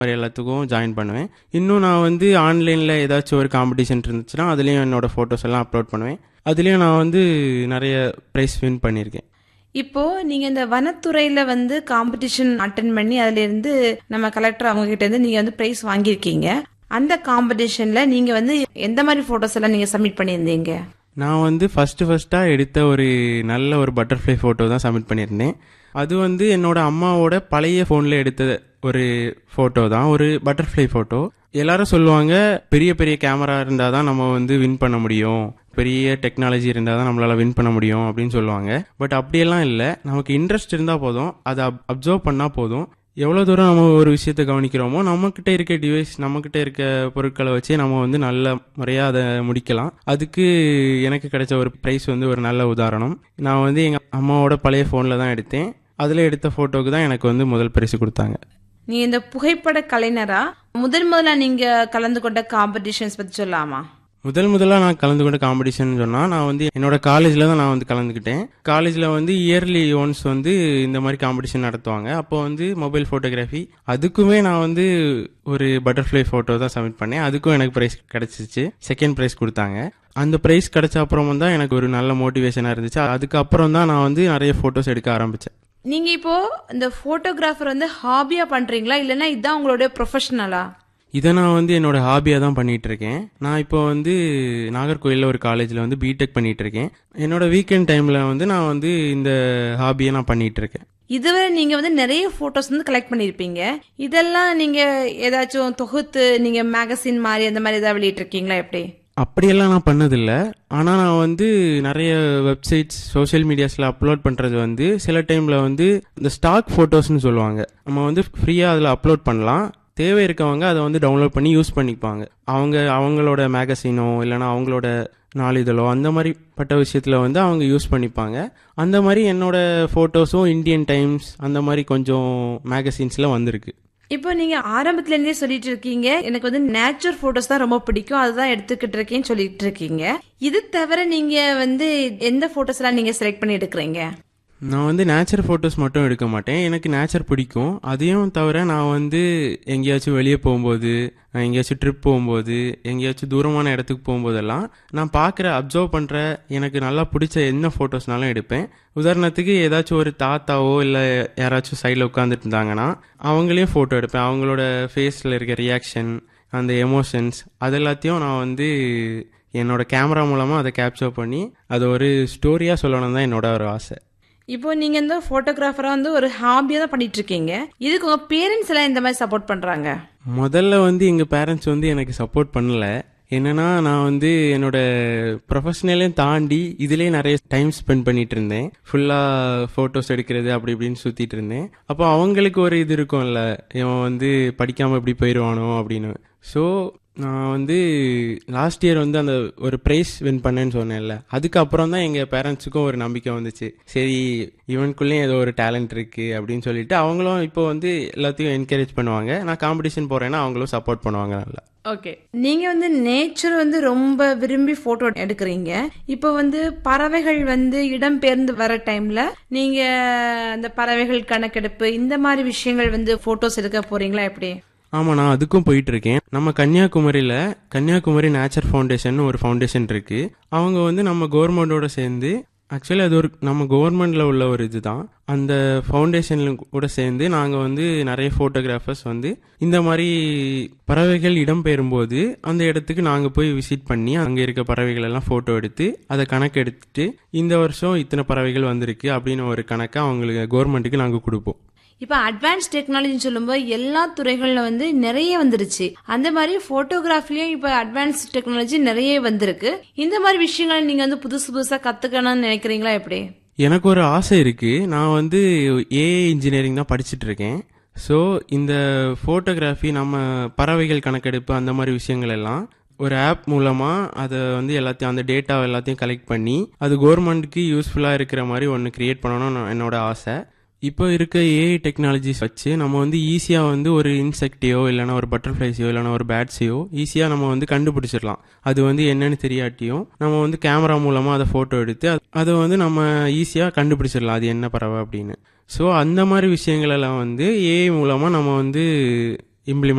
மாதிரி எல்லாத்துக்கும் ஜாயின் பண்ணுவேன் இன்னும் நான் வந்து ஆன்லைனில் ஏதாச்சும் ஒரு காம்படிஷன் இருந்துச்சுன்னா அதுலேயும் என்னோட ஃபோட்டோஸ் எல்லாம் அப்லோட் பண்ணுவேன் அதுலேயும் நான் வந்து நிறைய ப்ரைஸ் வின் பண்ணியிருக்கேன் இப்போ நீங்க இந்த வனத்துறையில வந்து காம்படிஷன் அட்டன் பண்ணி அதுல இருந்து நம்ம கலெக்டர் அவங்க கிட்ட இருந்து நீங்க வந்து பிரைஸ் வாங்கியிருக்கீங்க அந்த காம்படிஷன்ல நீங்க வந்து எந்த மாதிரி போட்டோஸ் எல்லாம் நீங்க சப்மிட் பண்ணியிருந்தீங்க நான் வந்து ஃபஸ்ட்டு ஃபஸ்ட்டாக எடுத்த ஒரு நல்ல ஒரு பட்டர்ஃப்ளை ஃபோட்டோ தான் சப்மிட் பண்ணியிருந்தேன் அது வந்து என்னோட அம்மாவோட பழைய ஃபோனில் எடுத்த ஒரு ஃபோட்டோ தான் ஒரு பட்டர்ஃப்ளை ஃபோட்டோ எல்லாரும் சொல்லுவாங்க பெரிய பெரிய கேமரா இருந்தால் தான் நம்ம வந்து வின் பண்ண முடியும் பெரிய டெக்னாலஜி இருந்தால் தான் நம்மளால் வின் பண்ண முடியும் அப்படின்னு சொல்லுவாங்க பட் அப்படியெல்லாம் இல்லை நமக்கு இன்ட்ரெஸ்ட் இருந்தால் போதும் அதை அப்சர்வ் பண்ணால் போதும் எவ்வளோ தூரம் நம்ம ஒரு விஷயத்தை கவனிக்கிறோமோ நம்மக்கிட்ட இருக்க டிவைஸ் நம்மக்கிட்ட இருக்க பொருட்களை வச்சு நம்ம வந்து நல்ல முறையாக அதை முடிக்கலாம் அதுக்கு எனக்கு கிடைச்ச ஒரு ப்ரைஸ் வந்து ஒரு நல்ல உதாரணம் நான் வந்து எங்கள் அம்மாவோட பழைய ஃபோனில் தான் எடுத்தேன் அதில் எடுத்த ஃபோட்டோக்கு தான் எனக்கு வந்து முதல் பரிசு கொடுத்தாங்க நீ இந்த புகைப்பட கலைஞரா முதன் முதல்ல நீங்க கலந்து கொண்ட காம்படிஷன்ஸ் பத்தி சொல்லாமா முதல் முதலாக நான் கலந்து கொண்ட காம்படிஷன் சொன்னால் நான் வந்து என்னோட காலேஜில் தான் நான் வந்து கலந்துக்கிட்டேன் காலேஜில் வந்து இயர்லி ஒன்ஸ் வந்து இந்த மாதிரி காம்படிஷன் நடத்துவாங்க அப்போ வந்து மொபைல் ஃபோட்டோகிராஃபி அதுக்குமே நான் வந்து ஒரு பட்டர்ஃப்ளை ஃபோட்டோ தான் சப்மிட் பண்ணேன் அதுக்கும் எனக்கு ப்ரைஸ் கிடச்சிச்சு செகண்ட் ப்ரைஸ் கொடுத்தாங்க அந்த ப்ரைஸ் கிடைச்ச அப்புறமும் தான் எனக்கு ஒரு நல்ல மோட்டிவேஷனாக இருந்துச்சு அதுக்கப்புறம் தான் நான் வந்து நிறைய ஃபோட்டோஸ் எடுக்க ஆரம்பித்தேன் நீங்க இப்போ இந்த போட்டோகிராஃபர் வந்து ஹாபியா பண்றீங்களா இல்லைன்னா இதுதான் உங்களுடைய ப்ரொஃபஷனலா இதை நான் வந்து என்னோட ஹாபியாக தான் பண்ணிட்டு இருக்கேன் நான் இப்போ வந்து நாகர்கோயிலில் ஒரு காலேஜில் வந்து பிடெக் பண்ணிட்டு இருக்கேன் என்னோட வீக்கெண்ட் டைமில் வந்து நான் வந்து இந்த ஹாபியை நான் பண்ணிட்டு இருக்கேன் இதுவரை நீங்க வந்து நிறைய போட்டோஸ் வந்து கலெக்ட் பண்ணிருப்பீங்க இதெல்லாம் நீங்க ஏதாச்சும் தொகுத்து நீங்க மேகசின் மாதிரி அந்த மாதிரி ஏதாவது வெளியிட்டு இருக்கீங்களா எப்படி அப்படியெல்லாம் நான் பண்ணதில்லை ஆனால் நான் வந்து நிறைய வெப்சைட்ஸ் சோஷியல் மீடியாஸில் அப்லோட் பண்ணுறது வந்து சில டைமில் வந்து இந்த ஸ்டாக் ஃபோட்டோஸ்னு சொல்லுவாங்க நம்ம வந்து ஃப்ரீயாக அதில் அப்லோட் பண்ணலாம் தேவை இருக்கவங்க அதை வந்து டவுன்லோட் பண்ணி யூஸ் பண்ணிப்பாங்க அவங்க அவங்களோட மேகசினோ இல்லைனா அவங்களோட நாளிதழோ அந்த மாதிரி பட்ட விஷயத்தில் வந்து அவங்க யூஸ் பண்ணிப்பாங்க அந்த மாதிரி என்னோட ஃபோட்டோஸும் இந்தியன் டைம்ஸ் அந்த மாதிரி கொஞ்சம் மேகசின்ஸில் வந்திருக்கு இப்போ நீங்க ஆரம்பத்துல இருந்தே சொல்லிட்டு இருக்கீங்க எனக்கு வந்து நேச்சர் போட்டோஸ் தான் ரொம்ப பிடிக்கும் அதுதான் எடுத்துக்கிட்டு இருக்கேன்னு சொல்லிட்டு இருக்கீங்க இது தவிர நீங்க வந்து எந்த போட்டோஸ் எல்லாம் நீங்க செலக்ட் பண்ணி எடுக்கிறீங்க நான் வந்து நேச்சர் ஃபோட்டோஸ் மட்டும் எடுக்க மாட்டேன் எனக்கு நேச்சர் பிடிக்கும் அதையும் தவிர நான் வந்து எங்கேயாச்சும் வெளியே போகும்போது நான் எங்கேயாச்சும் ட்ரிப் போகும்போது எங்கேயாச்சும் தூரமான இடத்துக்கு போகும்போதெல்லாம் நான் பார்க்குற அப்சர்வ் பண்ணுற எனக்கு நல்லா பிடிச்ச என்ன ஃபோட்டோஸ்னாலும் எடுப்பேன் உதாரணத்துக்கு ஏதாச்சும் ஒரு தாத்தாவோ இல்லை யாராச்சும் சைடில் உட்காந்துட்டு இருந்தாங்கன்னா அவங்களையும் ஃபோட்டோ எடுப்பேன் அவங்களோட ஃபேஸில் இருக்க ரியாக்ஷன் அந்த எமோஷன்ஸ் அது எல்லாத்தையும் நான் வந்து என்னோட கேமரா மூலமாக அதை கேப்சர் பண்ணி அதை ஒரு ஸ்டோரியாக சொல்லணும் தான் என்னோட ஒரு ஆசை இப்போ நீங்க இந்த போட்டோகிராஃபரா வந்து ஒரு ஹாபியா தான் பண்ணிட்டு இருக்கீங்க இதுக்கு உங்க பேரண்ட்ஸ் எல்லாம் இந்த மாதிரி சப்போர்ட் பண்றாங்க முதல்ல வந்து எங்கள் பேரண்ட்ஸ் வந்து எனக்கு சப்போர்ட் பண்ணல என்னன்னா நான் வந்து என்னோட ப்ரொஃபஷனலையும் தாண்டி இதுலேயே நிறைய டைம் ஸ்பெண்ட் பண்ணிட்டு இருந்தேன் ஃபுல்லாக ஃபோட்டோஸ் எடுக்கிறது அப்படி இப்படின்னு சுற்றிட்டு இருந்தேன் அப்போ அவங்களுக்கு ஒரு இது இருக்கும்ல இவன் வந்து படிக்காமல் இப்படி போயிடுவானோ அப்படின்னு ஸோ நான் வந்து லாஸ்ட் இயர் வந்து அந்த ஒரு ப்ரைஸ் வின் பண்ணேன்னு சொன்னேன்ல அதுக்கப்புறம் தான் எங்கள் பேரண்ட்ஸுக்கும் ஒரு நம்பிக்கை வந்துச்சு சரி இவனுக்குள்ளேயும் ஏதோ ஒரு டேலண்ட் இருக்குது அப்படின்னு சொல்லிட்டு அவங்களும் இப்போ வந்து எல்லாத்தையும் என்கரேஜ் பண்ணுவாங்க நான் காம்படிஷன் போகிறேன்னா அவங்களும் சப்போர்ட் பண்ணுவாங்க நல்லா ஓகே நீங்க வந்து நேச்சர் வந்து ரொம்ப விரும்பி போட்டோ எடுக்கிறீங்க இப்போ வந்து பறவைகள் வந்து இடம்பெயர்ந்து வர டைம்ல நீங்க அந்த பறவைகள் கணக்கெடுப்பு இந்த மாதிரி விஷயங்கள் வந்து போட்டோஸ் எடுக்க போறீங்களா எப்படி ஆமாம் நான் அதுக்கும் போயிட்டு இருக்கேன் நம்ம கன்னியாகுமரியில் கன்னியாகுமரி நேச்சர் ஃபவுண்டேஷன் ஒரு ஃபவுண்டேஷன் இருக்கு அவங்க வந்து நம்ம கவர்மெண்டோட சேர்ந்து ஆக்சுவலி அது ஒரு நம்ம கவர்மெண்ட்ல உள்ள ஒரு இதுதான் அந்த ஃபவுண்டேஷன்ல கூட சேர்ந்து நாங்கள் வந்து நிறைய ஃபோட்டோகிராஃபர்ஸ் வந்து இந்த மாதிரி பறவைகள் இடம்பெயரும்போது அந்த இடத்துக்கு நாங்கள் போய் விசிட் பண்ணி அங்கே இருக்க பறவைகள் எல்லாம் ஃபோட்டோ எடுத்து அதை கணக்கு எடுத்துட்டு இந்த வருஷம் இத்தனை பறவைகள் வந்திருக்கு அப்படின்னு ஒரு கணக்கை அவங்களுக்கு கவர்மெண்ட்டுக்கு நாங்கள் கொடுப்போம் இப்போ அட்வான்ஸ் டெக்னாலஜின்னு சொல்லும்போது எல்லா துறைகள்ல வந்து நிறைய வந்துருச்சு அந்த மாதிரி போட்டோகிராஃபிலயும் இப்போ அட்வான்ஸ் டெக்னாலஜி நிறைய வந்திருக்கு இந்த மாதிரி விஷயங்களை நீங்க வந்து புதுசு புதுசா கத்துக்கணும்னு நினைக்கிறீங்களா எப்படி எனக்கு ஒரு ஆசை இருக்கு நான் வந்து ஏஐ இன்ஜினியரிங் தான் படிச்சுட்டு இருக்கேன் ஸோ இந்த ஃபோட்டோகிராஃபி நம்ம பறவைகள் கணக்கெடுப்பு அந்த மாதிரி விஷயங்கள் எல்லாம் ஒரு ஆப் மூலமாக அதை வந்து எல்லாத்தையும் அந்த டேட்டா எல்லாத்தையும் கலெக்ட் பண்ணி அது கவர்மெண்ட்டுக்கு யூஸ்ஃபுல்லாக இருக்கிற மாதிரி ஒன்று கிரியேட் பண்ணணும்னு என்னோட ஆசை இப்போ இருக்க ஏஐ டெக்னாலஜிஸ் வச்சு நம்ம வந்து ஈஸியாக வந்து ஒரு இன்செக்டையோ இல்லைனா ஒரு பட்டர்ஃப்ளைஸையோ இல்லைனா ஒரு பேட்ஸையோ ஈஸியாக நம்ம வந்து கண்டுபிடிச்சிடலாம் அது வந்து என்னன்னு தெரியாட்டியும் நம்ம வந்து கேமரா மூலமாக அதை ஃபோட்டோ எடுத்து அது- அதை வந்து நம்ம ஈஸியாக கண்டுபிடிச்சிடலாம் அது என்ன பறவை அப்படின்னு ஸோ அந்த மாதிரி விஷயங்களெல்லாம் வந்து ஏஐ மூலமாக நம்ம வந்து இம்ப்ளிமெண்ட்